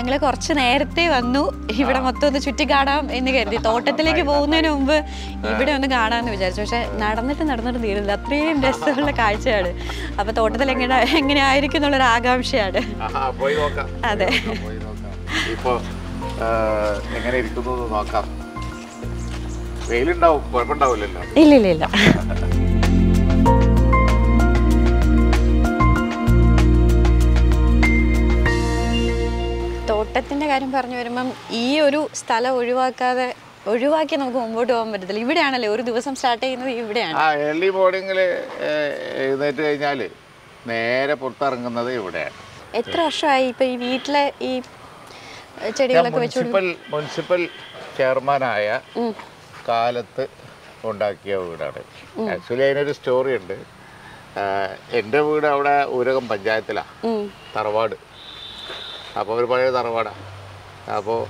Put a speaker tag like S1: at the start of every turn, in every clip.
S1: ഞങ്ങൾ കുറച്ച് നേരത്തെ വന്നു ഇവിടെ മൊത്തം ഒന്ന് ചുറ്റി കാണാം എന്ന് കരുതി തോട്ടത്തിലേക്ക് പോകുന്നതിന് മുമ്പ് ഇവിടെ ഒന്ന് കാണാമെന്ന് വിചാരിച്ചു പക്ഷെ നടന്നിട്ട് നടന്നിട്ട് തീരില്ല അത്രയും രസമുള്ള കാഴ്ചയാണ് അപ്പൊ തോട്ടത്തിൽ എങ്ങനെ എങ്ങനെയായിരിക്കും എന്നുള്ളൊരു ആകാംക്ഷയാണ്
S2: ആഹാ, പോയി നോക്കാം
S1: അതെ.
S2: പോയി നോക്കാം ഇപ്പൊ ആ, എങ്ങനെ ഇരിക്കുന്നു എന്ന് നോക്കാം വെയിലുണ്ടാവും കുഴപ്പമുണ്ടാവില്ലല്ലോ
S1: ഇല്ല ഇല്ല ഇല്ല തോട്ടത്തിന്റെ കാര്യം പറഞ്ഞു വരുമ്പം ഈ ഒരു സ്ഥലം ഒഴിവാക്കാതെ ഒഴിവാക്കി നമുക്ക് മുമ്പോട്ട് പോകാൻ പറ്റത്തില്ല ഇവിടെയാണല്ലേ ഒരു ദിവസം സ്റ്റാർട്ട് ചെയ്യുന്നത് ഇവിടെയാണ്
S2: ആ ഏർലി മോർണിംഗിൽ എഴുന്നേറ്റ് കഴിഞ്ഞാൽ നേരെ പുറത്തിറങ്ങുന്നത് ഇവിടെയാണ്
S1: എത്ര വർഷമായി ഇപ്പൊ ഈ വീട്ടിലെ ഈ ഏഹ്, ചെടികളൊക്കെ വെച്ചു
S2: മുനിസിപ്പൽ മുനിസിപ്പൽ ചെയർമാനായ
S1: ഉം.
S2: കാലത്ത് ഉണ്ടാക്കിയ വീടാണ് ആക്ച്വലി അതിനൊരു സ്റ്റോറി ഉണ്ട് ആ, എൻ്റെ വീട് അവിടെ ഊരകം പഞ്ചായത്തിലാണ്
S1: ഉം.
S2: തറവാട് അപ്പോൾ ഒരു പഴയ തറവാടാണ് അപ്പോൾ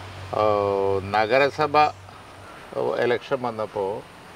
S2: നഗരസഭ എലക്ഷൻ വന്നപ്പോൾ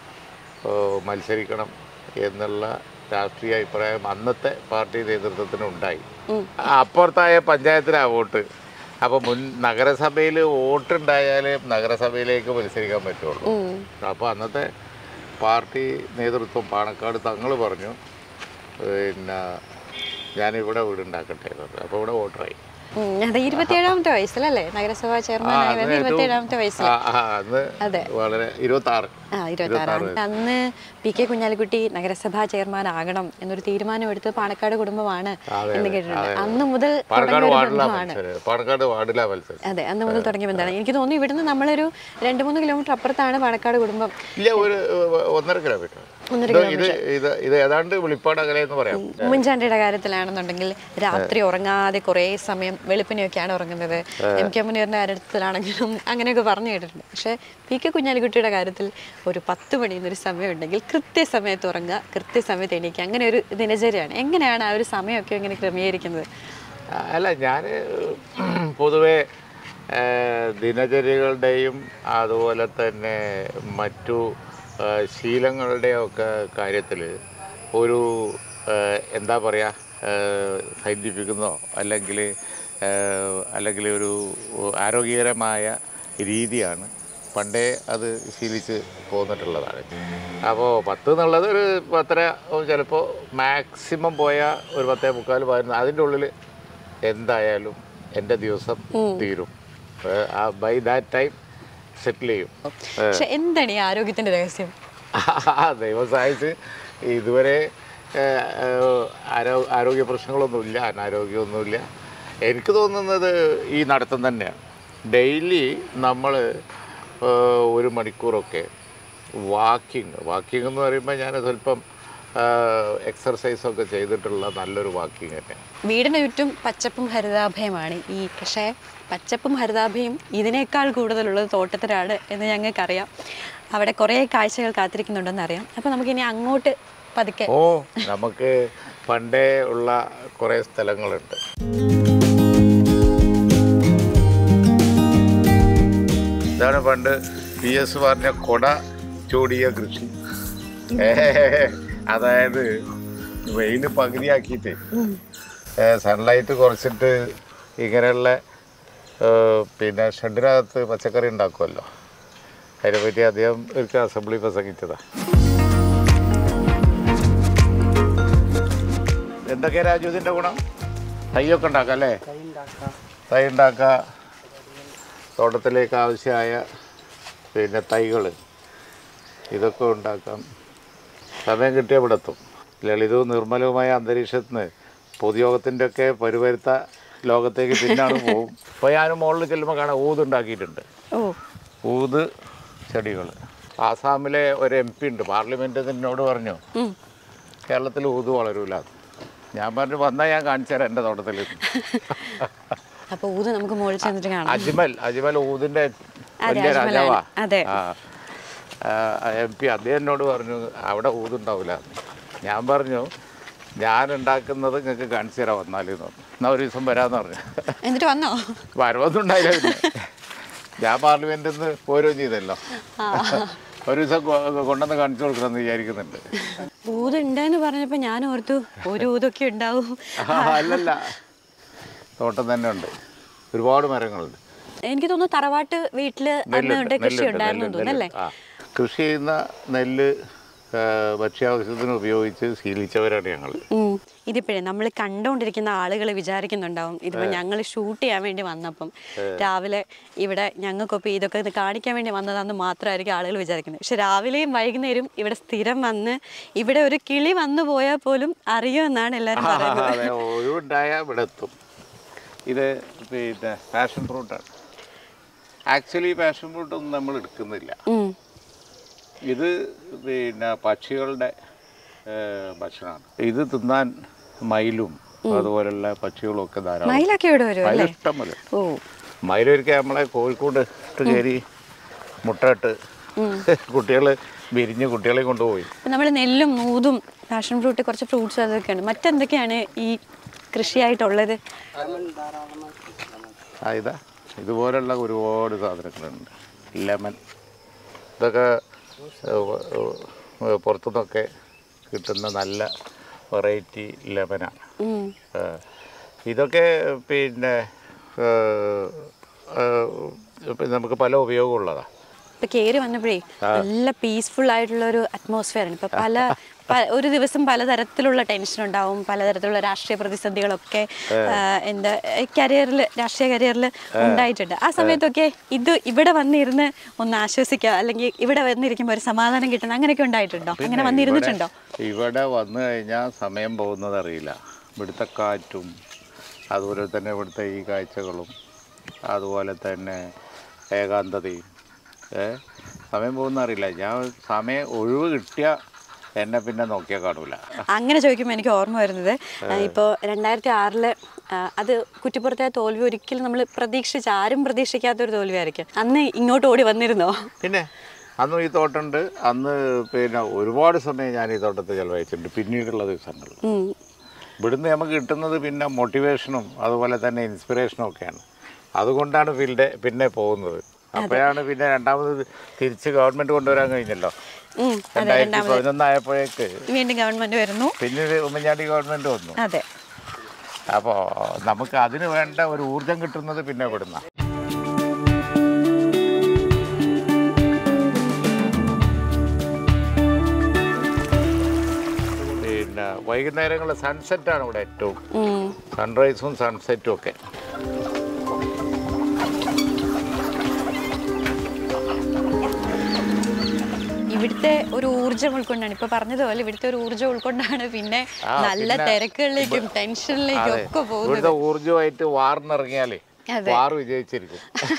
S2: മത്സരിക്കണം എന്നുള്ള രാഷ്ട്രീയ അഭിപ്രായം അന്നത്തെ പാർട്ടി നേതൃത്വത്തിന് ഉണ്ടായി
S1: ഉം.
S2: അപ്പുറത്തായ പഞ്ചായത്തിലാണ് വോട്ട് അപ്പോൾ മുൻ നഗരസഭയിൽ വോട്ടുണ്ടായാലേ നഗരസഭയിലേക്ക് മത്സരിക്കാൻ പറ്റുള്ളൂ
S1: ഉം.
S2: അപ്പോൾ അന്നത്തെ പാർട്ടി നേതൃത്വം പാണക്കാട് തങ്ങൾ പറഞ്ഞു പിന്നെ ഞാനിവിടെ വീടുണ്ടാക്കട്ടെ എന്ന് പറഞ്ഞു അപ്പോൾ ഇവിടെ വോട്ടറായി
S1: ഉം. അതെ ഇരുപത്തിയേഴാമത്തെ വയസ്സിലല്ലേ നഗരസഭാ ചെയർമാൻ ആയി വരുന്നത് ഇരുപത്തിയേഴാമത്തെ വയസ്സിൽ
S2: ആ, ആ, അന്ന്
S1: അതെ.
S2: വളരെ ഇരുപത്തി ആറ്
S1: ആ ഇരുപത്തി ആറാം അന്ന് പി കെ കുഞ്ഞാലിക്കുട്ടി നഗരസഭാ ചെയർമാൻ ആകണം എന്നൊരു തീരുമാനമെടുത്ത് പാണക്കാട് കുടുംബമാണ്
S2: അതെ,
S1: എന്ന്
S2: അതെ,
S1: കേട്ടിട്ടുണ്ട്
S2: അതെ.
S1: അന്ന് മുതൽ
S2: പാലക്കാട്
S1: തുടങ്ങിയ ഒരു
S2: വാർഡിലാ
S1: ബന്ധമാണ്
S2: മത്സരം പാലക്കാട് വാർഡിലാ മത്സരം
S1: അതെ അന്ന് മുതൽ തുടങ്ങിയ ബന്ധമാണ് എനിക്ക് തോന്നുന്നു ഇവിടുന്ന് നമ്മളൊരു രണ്ട് മൂന്ന് കിലോമീറ്റർ അപ്പുറത്താണ് പാണക്കാട് കുടുംബം
S2: ഇല്ല ഒരു ഏഹ്, ഒന്നര കിലോമീറ്റർ
S1: ഒന്നര
S2: ഇത് ഇത് ഇത് ഇത് ഏതാണ്ട് വെളിപ്പാട് അകലെ എന്ന് പറയാം
S1: ഉമ്മൻചാണ്ടിയുടെ കാര്യത്തിലാണെന്നുണ്ടെങ്കിൽ രാത്രി ഉറങ്ങാതെ കുറേ സമയം വെളുപ്പിനെയൊക്കെയാണ് ഉറങ്ങുന്നത് എം കെ മുനീറിന്റെ കാര്യത്തിലാണെങ്കിലും അങ്ങനെയൊക്കെ പറഞ്ഞു കേട്ടിട്ടുണ്ട് പക്ഷേ പി കെ കുഞ്ഞാലിക്കുട്ടിയുടെ കാര്യത്തിൽ ഒരു പത്ത് മണി എന്നൊരു സമയം ഉണ്ടെങ്കിൽ കൃത്യസമയത്ത് ഉറങ്ങുക കൃത്യസമയത്ത് എണീക്കുക അങ്ങനെ ഒരു ദിനചര്യയാണ് എങ്ങനെയാണ് ആ ഒരു സമയമൊക്കെ ഇങ്ങനെ ക്രമീകരിക്കുന്നത്
S2: ആ, അല്ല ഞാൻ പൊതുവെ ഏഹ്, ദിനചര്യകളുടെയും അതുപോലെ തന്നെ മറ്റു ഏഹ്, ശീലങ്ങളുടെയും ഒക്കെ കാര്യത്തിൽ ഒരു ഏഹ്, എന്താ പറയുക സയൻറ്റിഫിക്കെന്നോ അല്ലെങ്കിൽ അല്ലെങ്കിൽ ഒരു ആരോഗ്യകരമായ രീതിയാണ് പണ്ടേ അത് ശീലിച്ച് പോന്നിട്ടുള്ളതാണ് അപ്പോൾ പത്ത് എന്നുള്ളത് ഒരു പത്തര ചിലപ്പോൾ മാക്സിമം പോയ ഒരു പത്തേ മുക്കാൽ പതിനൊന്ന് അതിൻ്റെ ഉള്ളിൽ എന്തായാലും എൻ്റെ ദിവസം തീരും ഏഹ് ആ ബൈ ദാറ്റ് ടൈം സെറ്റിൽ ചെയ്യും
S1: പക്ഷെ എന്താണ് ഈ ആരോഗ്യത്തിന്റെ രഹസ്യം
S2: ദൈവം സഹായിച്ച് ഇതുവരെ ഏഹ്, ഏഹ്, ആരോ ആരോഗ്യ പ്രശ്നങ്ങളൊന്നുമില്ല അനാരോഗ്യമൊന്നുമില്ല എനിക്ക് തോന്നുന്നത് ഈ നടത്തം തന്നെയാണ് ഡെയിലി നമ്മൾ ഒരു മണിക്കൂറൊക്കെ വാക്കിങ് വാക്കിംഗ് എന്ന് പറയുമ്പോൾ ഞാൻ സ്വല്പം എക്സർസൈസൊക്കെ ചെയ്തിട്ടുള്ള നല്ലൊരു വാക്കിംഗ് തന്നെയാണ്
S1: വീടിന് ചുറ്റും പച്ചപ്പും ഹരിതാഭയമാണ് ഈ പക്ഷേ പച്ചപ്പും ഹരിതാഭയും ഇതിനേക്കാൾ കൂടുതലുള്ളത് തോട്ടത്തിലാണ് എന്ന് ഞങ്ങൾക്കറിയാം അവിടെ കുറേ കാഴ്ചകൾ കാത്തിരിക്കുന്നുണ്ടെന്ന് അറിയാം അപ്പോൾ നമുക്കിനി അങ്ങോട്ട് പതുക്കെ
S2: ഓ നമുക്ക് പണ്ടേ ഉള്ള കുറേ സ്ഥലങ്ങളുണ്ട് ഇതാണ് പണ്ട് പി എസ് പറഞ്ഞ കൊട ചൂടിയ കൃഷി അതായത് വെയിൽ പകുതിയാക്കിയിട്ട് സൺലൈറ്റ് കുറച്ചിട്ട് ഇങ്ങനെയുള്ള ഏ, പിന്നെ ഷെഡിനകത്ത് പച്ചക്കറി ഉണ്ടാക്കുമല്ലോ അതിനെപ്പറ്റി അദ്ദേഹം എനിക്ക് അസംബ്ലി പ്രസംഗിച്ചതാണ് എന്തൊക്കെയാ രാജു ഇതിൻ്റെ ഗുണം തൈയൊക്കെ ഉണ്ടാക്കാം അല്ലേ തൈ ഉണ്ടാക്കാം തോട്ടത്തിലേക്ക് ആവശ്യമായ പിന്നെ തൈകൾ ഇതൊക്കെ ഉണ്ടാക്കാം സമയം കിട്ടിയ ഇവിടെ എത്തും ലളിതവും നിർമ്മലവുമായ അന്തരീക്ഷത്തിൽ നിന്ന് പൊതുയോഗത്തിൻ്റെ ഒക്കെ പരുവരുത്ത ലോകത്തേക്ക് പിന്നാണ് പോകും ഇപ്പോൾ ഞാൻ മുകളിൽ ചെല്ലുമ്പോൾ കാണാം ഊത് ഉണ്ടാക്കിയിട്ടുണ്ട്
S1: ഓ
S2: ഊത് ചെടികൾ ആസാമിലെ ഒരു എം പി ഉണ്ട് പാർലമെൻറ്റ് എന്നോട് പറഞ്ഞു
S1: ഉം.
S2: കേരളത്തിൽ ഊത് വളരൂല ഞാൻ പറഞ്ഞു വന്നാൽ ഞാൻ കാണിച്ചു തരാം എൻ്റെ തോട്ടത്തിൽ
S1: അപ്പോൾ ഊത് നമുക്ക് മുകളിൽ ചെന്നിട്ട് കാണാം
S2: അജ്മൽ അജ്മൽ ഊതിൻ്റെ
S1: അതെ,
S2: വലിയ
S1: അജ്മലാണ്.
S2: രാജാവാ
S1: അതെ.
S2: എം പി അദ്ദേഹം എന്നോട് പറഞ്ഞു അവിടെ ഊതുണ്ടാവില്ല ഞാൻ പറഞ്ഞു ഞാൻ ഉണ്ടാക്കുന്നത് നിങ്ങൾക്ക് കാണിച്ചു തരാം വന്നാലെന്ന് പറഞ്ഞു എന്നാൽ ഒരു ദിവസം വരാമെന്ന് പറഞ്ഞു
S1: എന്നിട്ട് വന്നോ
S2: വരവൊന്നും ഉണ്ടായില്ല പിന്നെ ഞാൻ പാർലമെൻറ്റിൽ നിന്ന് പോരുകയും ചെയ്തല്ലോ
S1: ആ
S2: ഒരു ദിവസം കൊ- കൊണ്ടുവന്ന് കാണിച്ചു കൊടുക്കണമെന്ന് വിചാരിക്കുന്നുണ്ട്
S1: ഊത് ഉണ്ടെന്ന് പറഞ്ഞപ്പോൾ ഞാൻ ഓർത്തു ഒരു ഊതൊക്കെ ഉണ്ടാവും
S2: ആ, അല്ലല്ല തോട്ടം തന്നെ ഉണ്ട് ഒരുപാട് മരങ്ങളുണ്ട്
S1: എനിക്ക് തോന്നുന്നു തറവാട്ട് വീട്ടില് അന്നുണ്ട് കൃഷി ഉണ്ടായിരുന്നു എന്ന് തോന്നുന്നു അല്ലേ
S2: ആ കൃഷി ചെയ്യുന്ന നെല്ല് ആ, ഭക്ഷ്യാവശ്യത്തിന് ഉപയോഗിച്ച് ശീലിച്ചവരാണ് ഞങ്ങൾ
S1: ഉം. ഇതിപ്പോഴേ നമ്മൾ കണ്ടുകൊണ്ടിരിക്കുന്ന ആളുകൾ വിചാരിക്കുന്നുണ്ടാവും ഇതിപ്പോൾ ഞങ്ങൾ ഷൂട്ട് ചെയ്യാൻ വേണ്ടി വന്നപ്പം രാവിലെ ഇവിടെ ഞങ്ങൾക്കൊപ്പം ഇതൊക്കെ ഇത് കാണിക്കാൻ വേണ്ടി വന്നതാണെന്ന് മാത്രമായിരിക്കും ആളുകൾ വിചാരിക്കുന്നത് പക്ഷെ രാവിലെയും വൈകുന്നേരം ഇവിടെ സ്ഥിരം വന്ന് ഇവിടെ ഒരു കിളി വന്നു പോയാൽ പോലും അറിയുമെന്നാണ് എല്ലാവരും പറയുന്നത്
S2: അതെ ഒഴിവുണ്ടായ ഇവിടെ എത്തും ഇത് പിന്നെ പാഷൻ ഫ്രൂട്ടാണ് ആക്ച്വലി പാഷൻ ഫ്രൂട്ടൊന്നും നമ്മൾ എടുക്കുന്നില്ല
S1: ഉം.
S2: ഇത് പിന്നെ പക്ഷികളുടെ ഭക്ഷണമാണ് ഇത് തിന്നാൻ മയിലും അതുപോലുള്ള പക്ഷികളും ഒക്കെ ധാരാളം
S1: മയിലൊക്കെ ഇവിടെ വരും
S2: മയിൽ
S1: അല്ലേ
S2: ഇഷ്ടം പോലെ
S1: ഓ
S2: മയിലൊരിക്കൽ നമ്മളെ കോഴിക്കോട് ഇട്ട് കയറി മുട്ടയിട്ട് കുട്ടികൾ വിരിഞ്ഞ് കുട്ടികളെ കൊണ്ടുപോയി
S1: നമ്മൾ നെല്ലും നൂതും പാഷൻ ഫ്രൂട്ട് കുറച്ച് ഫ്രൂട്ട്സ് അതൊക്കെയാണ് മറ്റെന്തൊക്കെയാണ് ഈ കൃഷിയായിട്ടുള്ളത്
S2: ആ ഇതാ ഇതുപോലുള്ള ഒരുപാട് സാധനങ്ങളുണ്ട് ലെമൺ ഇതൊക്കെ ഏഹ്, ഏഹ്, പുറത്തുനിന്നൊക്കെ കിട്ടുന്ന നല്ല വെറൈറ്റി ലെമനാണ്
S1: ഉം.
S2: ഏഹ്, ഇതൊക്കെ പിന്നെ ഏഹ്, ഏഹ്, ഇപ്പം നമുക്ക് പല ഉപയോഗമുള്ളതാണ്
S1: ഇപ്പൊ കയറി വന്നപ്പോഴേ നല്ല പീസ്ഫുൾ ആയിട്ടുള്ള ഒരു അറ്റ്മോസ്ഫിയർ ആണ് ഇപ്പൊ പല പ- ഒരു ദിവസം പലതരത്തിലുള്ള ടെൻഷൻ ഉണ്ടാവും പലതരത്തിലുള്ള രാഷ്ട്രീയ പ്രതിസന്ധികളൊക്കെ ആ, എന്താ കരിയറിൽ രാഷ്ട്രീയ കരിയറിൽ ഉണ്ടായിട്ടുണ്ട് ആ സമയത്തൊക്കെ ഇത് ഇവിടെ വന്നിരുന്ന് ഒന്ന് ആശ്വസിക്കുക അല്ലെങ്കിൽ ഇവിടെ വന്നിരിക്കുമ്പോൾ ഒരു സമാധാനം കിട്ടുന്ന അങ്ങനെയൊക്കെ ഉണ്ടായിട്ടുണ്ടോ അങ്ങനെ വന്നിരുന്നിട്ടുണ്ടോ
S2: ഇവിടെ- ഇവിടെ വന്നു കഴിഞ്ഞാൽ സമയം പോകുന്നത് അറിയില്ല ഇവിടുത്തെ കാറ്റും അതുപോലെ തന്നെ ഇവിടുത്തെ ഈ കാഴ്ചകളും അതുപോലെ തന്നെ ഏകാന്തതയും ഏ സമയം പോകുന്ന അറിയില്ല ഞാൻ സമയം ഒഴിവ് കിട്ടിയ എന്നെ പിന്നെ നോക്കിയാൽ കാണൂല
S1: അങ്ങനെ ചോദിക്കുമ്പോൾ എനിക്ക് ഓർമ്മ വരുന്നത് ഇപ്പോൾ രണ്ടായിരത്തി ആറില് അത് കുറ്റിപ്പുറത്തെ തോൽവി ഒരിക്കലും നമ്മൾ പ്രതീക്ഷിച്ച ആരും പ്രതീക്ഷിക്കാത്ത ഒരു തോൽവിയായിരിക്കും അന്ന് ഇങ്ങോട്ട് ഓടി വന്നിരുന്നോ
S2: പിന്നെ അന്നും ഈ തോട്ടമുണ്ട് അന്ന് പിന്നെ ഒരുപാട് സമയം ഞാൻ ഈ തോട്ടത്തിൽ ചിലവഴിച്ചിട്ടുണ്ട് പിന്നീടുള്ള ദിവസങ്ങളിൽ
S1: ഉം.
S2: ഇവിടുന്ന് നമുക്ക് കിട്ടുന്നത് പിന്നെ മോട്ടിവേഷനും അതുപോലെ തന്നെ ഇൻസ്പിറേഷനും ഒക്കെയാണ് അതുകൊണ്ടാണ് പിന്നെ പിന്നെ പോകുന്നത് അപ്പോഴാണ് പിന്നെ രണ്ടാമത് തിരിച്ച് ഗവൺമെൻറ് കൊണ്ടുവരാൻ കഴിഞ്ഞല്ലോ
S1: ഉം, അതെ
S2: രണ്ടായിരത്തി
S1: രണ്ടാമത്
S2: പതിനൊന്നായപ്പോഴേക്ക്
S1: വീണ്ടും ഗവൺമെന്റ് വരുന്നു
S2: പിന്നീട് ഉമ്മൻചാണ്ടി ഗവൺമെൻറ് വന്നു
S1: അതെ
S2: അപ്പോൾ നമുക്ക് അതിന് വേണ്ട ഒരു ഊർജം കിട്ടുന്നത് പിന്നെ ഇവിടുന്ന പിന്നെ വൈകുന്നേരങ്ങളിൽ സൺസെറ്റാണ് ഇവിടെ ഏറ്റവും
S1: ഉം.
S2: സൺറൈസും സൺസെറ്റും ഒക്കെ
S1: ഇവിടുത്തെ ഒരു ഊർജ്ജം ഉൾക്കൊണ്ടാണ് ഇപ്പൊ പറഞ്ഞതുപോലെ ഇവിടുത്തെ ഒരു ഊർജ്ജം ഉൾക്കൊണ്ടാണ് പിന്നെ
S2: ആ,
S1: നല്ല
S2: പിന്നെ
S1: തിരക്കുകളിലേക്കും ടെൻഷനിലേക്കും
S2: അതെ
S1: ഒക്കെ പോകുന്നത്
S2: ഇവിടുത്തെ ഊർജമായിട്ട് വാറിനിറങ്ങിയാലേ
S1: അതെ.
S2: വാർ വിജയിച്ചിരിക്കും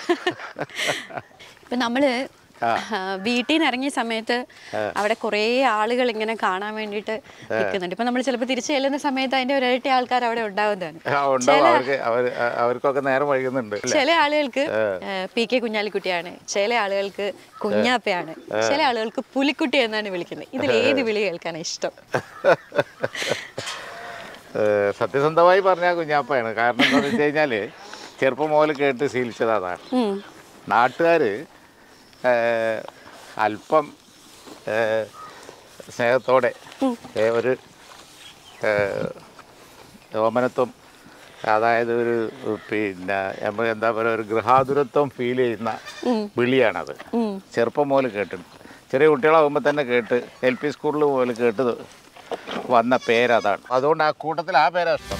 S1: ഇപ്പൊ നമ്മള് ആ, വീട്ടിൽ നിന്ന് ഇറങ്ങിയ സമയത്ത് അവിടെ കുറേ ആളുകൾ ഇങ്ങനെ കാണാൻ വേണ്ടിയിട്ട് നിൽക്കുന്നുണ്ട് ഇപ്പൊ നമ്മൾ ചിലപ്പോൾ തിരിച്ചു ചെല്ലുന്ന സമയത്ത് അതിന്റെ ഒരിരട്ടി ആൾക്കാർ അവിടെ ഉണ്ടാവുന്നതാണ്
S2: ആ, ഉണ്ടാവും അവർക്ക് അവർ അവർക്കൊക്കെ നേരം വൈകുന്നുണ്ട് അല്ലേ?
S1: ചില ആളുകൾക്ക് പി കെ കുഞ്ഞാലിക്കുട്ടിയാണ് ചില ആളുകൾക്ക് കുഞ്ഞാപ്പയാണ് ചില ആളുകൾക്ക് പുലിക്കുട്ടി എന്നാണ് വിളിക്കുന്നത് ഇതിൽ ഏത് വിളി കേൾക്കാനാണ് ഇഷ്ടം
S2: ഏഹ് സത്യസന്ധമായി പറഞ്ഞാൽ കുഞ്ഞാപ്പയാണ് കാരണം എന്താണെന്ന് വെച്ച് കഴിഞ്ഞാൽ ചെറുപ്പം മുതൽ കേട്ട് ശീലിച്ചത് അതാണ്
S1: ഉം.
S2: നാട്ടുകാർ അല്പം ഏഹ് സ്നേഹത്തോടെ ഏഹ് ഒരു ഏഹ് ഓമനത്വം അതായത് ഒരു പിന്നെ നമ്മൾ എന്താ പറയുക ഒരു ഗൃഹാതുരത്വം ഫീൽ ചെയ്യുന്ന വിളിയാണത് ചെറുപ്പം മുതൽ കേട്ടിട്ടുണ്ട് ചെറിയ കുട്ടികളാകുമ്പോൾ തന്നെ കേട്ട് എൽ പി സ്കൂളിൽ മുതൽ കേട്ട് വന്ന പേരതാണ് അതുകൊണ്ട് ആ കൂട്ടത്തിൽ ആ പേരാ ഇഷ്ടം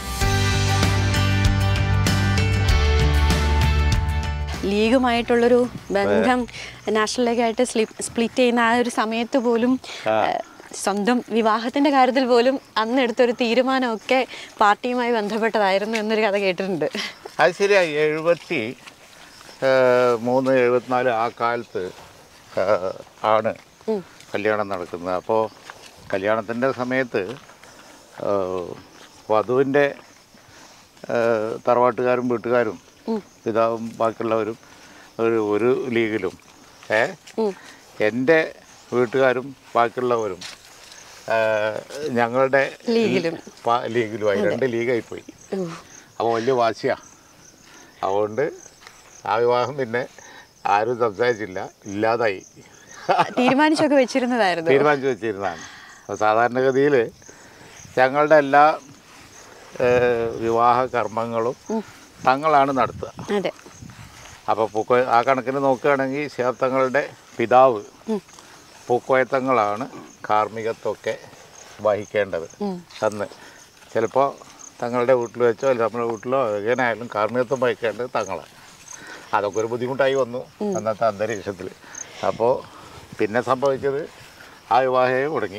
S1: ലീഗുമായിട്ടുള്ളൊരു ബന്ധം നാഷണൽ ലീഗായിട്ട് സ്പ്ലിറ്റ് ചെയ്യുന്ന ആ ഒരു സമയത്ത് പോലും ഏഹ്, സ്വന്തം വിവാഹത്തിന്റെ കാര്യത്തിൽ പോലും അന്ന് എടുത്തൊരു തീരുമാനമൊക്കെ പാർട്ടിയുമായി ബന്ധപ്പെട്ടതായിരുന്നു എന്നൊരു കഥ കേട്ടിട്ടുണ്ട്
S2: അത് ശരിയായി എഴുപത്തി ഏഹ്, മൂന്ന് എഴുപത്തിനാല് ആ കാലത്ത് ഏഹ്, ആണ് കല്യാണം നടക്കുന്നത് അപ്പോൾ കല്യാണത്തിൻ്റെ സമയത്ത് ഏഹ്, വധുവിൻ്റെ ഏഹ്, തറവാട്ടുകാരും വീട്ടുകാരും പിതാവും ബാക്കിയുള്ളവരും ഒരു ഒരു ലീഗിലും ഏ എൻ്റെ വീട്ടുകാരും ബാക്കിയുള്ളവരും ഏഹ്, ഞങ്ങളുടെ
S1: ലീഗിലും.
S2: പ- ലീഗിലുമായി രണ്ട് ലീഗായി പോയി അപ്പോൾ വലിയ വാശിയാണ് അതുകൊണ്ട് ആ വിവാഹം പിന്നെ ആരും സംസാരിച്ചില്ല ഇല്ലാതായി
S1: തീരുമാനിച്ചൊക്കെ വെച്ചിരുന്നതായിരുന്നു
S2: തീരുമാനിച്ചു വെച്ചിരുന്നതാണ് അപ്പോൾ സാധാരണഗതിയിൽ ഞങ്ങളുടെ എല്ലാ ഏഹ്, വിവാഹ കർമ്മങ്ങളും തങ്ങളാണ് നടത്തുക
S1: അതെ
S2: അപ്പോൾ പൂക്കോയ ആ കണക്കിന് നോക്കുകയാണെങ്കിൽ ശിവത്തങ്ങളുടെ പിതാവ് പൂക്കോയത്തങ്ങളാണ് കാർമ്മികത്വമൊക്കെ വഹിക്കേണ്ടത് അന്ന് ചിലപ്പോൾ തങ്ങളുടെ വീട്ടിൽ വെച്ചോ അല്ലെങ്കിൽ നമ്മുടെ വീട്ടിലോ എങ്ങനെയായാലും കാർമ്മികത്വം വഹിക്കേണ്ടത് തങ്ങളാണ് അതൊക്കെ ഒരു ബുദ്ധിമുട്ടായി വന്നു അന്നത്തെ അന്തരീക്ഷത്തിൽ അപ്പോൾ പിന്നെ സംഭവിച്ചത് ആ വിവാഹം മുടങ്ങി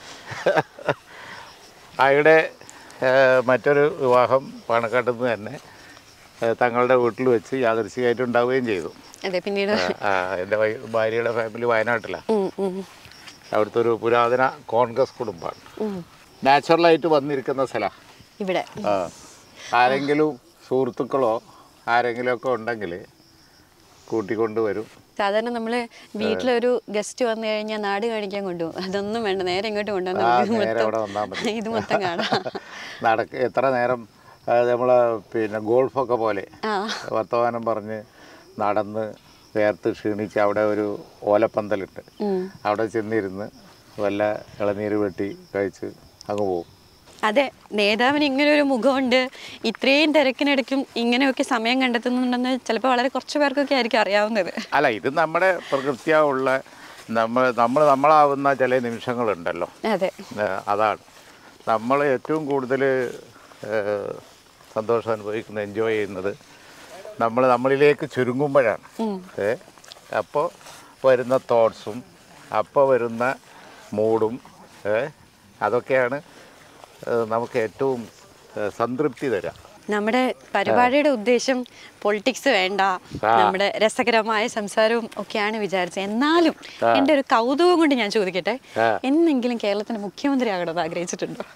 S2: അയുടെ ഏഹ്, മറ്റൊരു വിവാഹം പാണക്കാട്ടിൽ നിന്ന് തന്നെ ഏഹ്, തങ്ങളുടെ വീട്ടിൽ വെച്ച് യാദൃശികമായിട്ട് ഉണ്ടാവുകയും ചെയ്തു
S1: അതെ പിന്നീട്
S2: ആ, എൻ്റെ വൈ- ഭാര്യയുടെ ഫാമിലി വയനാട്ടിലാണ്
S1: ഉം, ഉം,
S2: അവിടുത്തെ ഒരു പുരാതന കോൺഗ്രസ് കുടുംബമാണ്
S1: ഉം.
S2: നാച്ചുറലായിട്ട് വന്നിരിക്കുന്ന സ്ഥലമാണ്
S1: ഇവിടെ
S2: ആരെങ്കിലും സുഹൃത്തുക്കളോ ആരെങ്കിലും ഒക്കെ ഉണ്ടെങ്കിൽ കൂട്ടിക്കൊണ്ട് വരും
S1: സാധാരണ നമ്മള് വീട്ടിലൊരു ഗസ്റ്റ് വന്നു കഴിഞ്ഞാൽ നാട് കാണിക്കാൻ കൊണ്ടുപോകും അതൊന്നും വേണ്ട നേരെ ഇങ്ങോട്ട് കൊണ്ടുവന്നാൽ
S2: ആ,
S1: മതി. ഇത്
S2: നേരെ അവിടെ വന്നാൽ
S1: മൊത്തം
S2: മതി
S1: ഇത് മൊത്തം കാണാം
S2: നടക്ക് എത്ര നേരം നമ്മൾ പിന്നെ ഗോൾഫൊക്കെ പോലെ
S1: ആ
S2: വർത്തമാനം പറഞ്ഞ് നടന്ന് വേർത്ത് ക്ഷീണിച്ച് അവിടെ ഒരു ഓലപ്പന്തലുണ്ട്
S1: ഉം.
S2: അവിടെ ചെന്നിരുന്ന് വല്ല ഇളനീര് വെട്ടി കഴിച്ച് അങ്ങ് പോകും
S1: അതെ നേതാവിന് ഇങ്ങനെ ഒരു മുഖമുണ്ട് ഇത്രയും തിരക്കിനിടയ്ക്കും ഇങ്ങനെയൊക്കെ സമയം കണ്ടെത്തുന്നുണ്ടെന്ന് ചിലപ്പോൾ വളരെ കുറച്ച് പേർക്കൊക്കെ ആയിരിക്കും അറിയാവുന്നത്
S2: അല്ല ഇത് നമ്മുടെ പ്രകൃതിയുള്ള നമ്മൾ നമ്മൾ നമ്മളാവുന്ന ചില നിമിഷങ്ങളുണ്ടല്ലോ
S1: അതെ
S2: ഏഹ് അതാണ് നമ്മൾ ഏറ്റവും കൂടുതൽ സന്തോഷം അനുഭവിക്കുന്നത് എൻജോയ് ചെയ്യുന്നത് നമ്മൾ നമ്മളിലേക്ക് ചുരുങ്ങുമ്പോഴാണ് ഏ അപ്പോൾ വരുന്ന തോട്ട്സും അപ്പോൾ വരുന്ന മൂഡും ഏ അതൊക്കെയാണ് ഏഹ് നമുക്ക് ഏറ്റവും ഏഹ് സംതൃപ്തി തരാം
S1: നമ്മുടെ പരിപാടിയുടെ ഉദ്ദേശം പൊളിറ്റിക്സ് വേണ്ട നമ്മുടെ രസകരമായ സംസാരവും ഒക്കെയാണ് വിചാരിച്ചത് എന്നാലും എൻ്റെ ഒരു കൗതുകം കൊണ്ട് ഞാൻ ചോദിക്കട്ടെ
S2: ആ.
S1: എന്നെങ്കിലും കേരളത്തിന്റെ മുഖ്യമന്ത്രി ആകണമെന്ന് ആഗ്രഹിച്ചിട്ടുണ്ടോ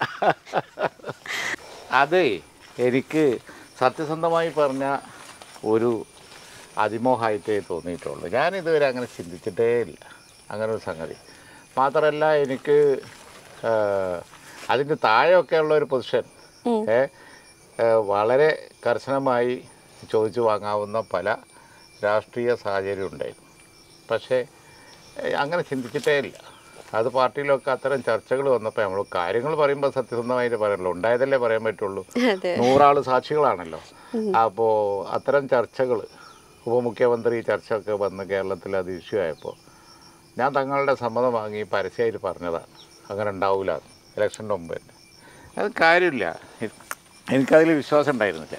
S2: അതെ എനിക്ക് സത്യസന്ധമായി പറഞ്ഞ ഒരു അതിമോഹമായിട്ടേ തോന്നിയിട്ടുള്ളൂ ഞാൻ ഇതുവരെ അങ്ങനെ ചിന്തിച്ചിട്ടേ ഇല്ല അങ്ങനെ ഒരു സംഗതി മാത്രമല്ല എനിക്ക് അതിൻ്റെ താഴെയൊക്കെ ഉള്ള ഒരു പൊസിഷൻ ഏ, ഏ, വളരെ കർശനമായി ചോദിച്ചു വാങ്ങാവുന്ന പല രാഷ്ട്രീയ സാഹചര്യം ഉണ്ടായിരുന്നു പക്ഷേ ഏ, അങ്ങനെ ചിന്തിച്ചിട്ടേ ഇല്ല അത് പാർട്ടിയിലൊക്കെ അത്തരം ചർച്ചകൾ വന്നപ്പോൾ നമ്മൾ കാര്യങ്ങൾ പറയുമ്പോൾ സത്യസന്ധമായിട്ട് പറയല്ലോ ഉണ്ടായതല്ലേ പറയാൻ പറ്റുള്ളൂ
S1: അതെ
S2: നൂറാള് സാക്ഷികളാണല്ലോ അപ്പോൾ അത്തരം ചർച്ചകൾ ഉപമുഖ്യമന്ത്രി ചർച്ചയൊക്കെ വന്ന് കേരളത്തിൽ അത് ഇഷ്യൂ ആയപ്പോൾ ഞാൻ തങ്ങളുടെ സമ്മതം വാങ്ങി പരസ്യമായിട്ട് പറഞ്ഞതാണ് അങ്ങനെ ഉണ്ടാവില്ല ഇലക്ഷൻ്റെ മുമ്പ് തന്നെ അത് കാര്യമില്ല എ- എനിക്കതിൽ വിശ്വാസം ഉണ്ടായിരുന്നില്ല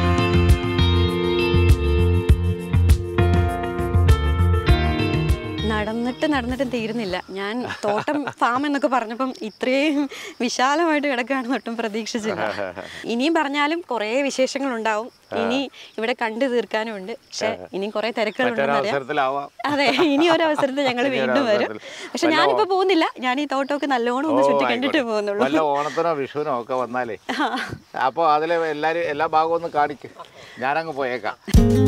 S1: നടന്നിട്ട് നടന്നിട്ടും തീരുന്നില്ല ഞാൻ തോട്ടം ഫാം എന്നൊക്കെ പറഞ്ഞപ്പം ഇത്രയും വിശാലമായിട്ട് കിടക്കുകയാണെന്ന് ഒട്ടും പ്രതീക്ഷിച്ചില്ല ഇനിയും പറഞ്ഞാലും കുറേ വിശേഷങ്ങൾ ഉണ്ടാവും ഇനി ഇവിടെ കണ്ടു തീർക്കാനും ഉണ്ട് പക്ഷെ ഇനിയും കുറേ തിരക്കുകളുണ്ടെന്ന് അറിയാം
S2: മറ്റൊരവസരത്തിലാവാം
S1: അതെ ഇനി ഒരു അവസരത്തിൽ ഞങ്ങൾ
S2: ഇനി ഒരു
S1: വീണ്ടും വരും
S2: അവസരത്തിൽ.
S1: പക്ഷെ
S2: വല്ല
S1: ഞാനിപ്പോ പോകുന്നില്ല ഞാൻ ഈ തോട്ടമൊക്കെ നല്ലോണം ഒന്ന്
S2: ഓ,
S1: ചുറ്റി
S2: ആയിക്കോട്ടെ.
S1: കണ്ടിട്ടേ പോകുന്നുള്ളൂ
S2: വല്ല ഓണത്തിനോ വിഷുവിനോ ഒക്കെ വന്നാലേ അപ്പോൾ അതിലെ എല്ലാവരും എല്ലാ ഭാഗവും ഒന്ന് കാണിക്ക് ഞാനങ്ങ് പോയേക്കാം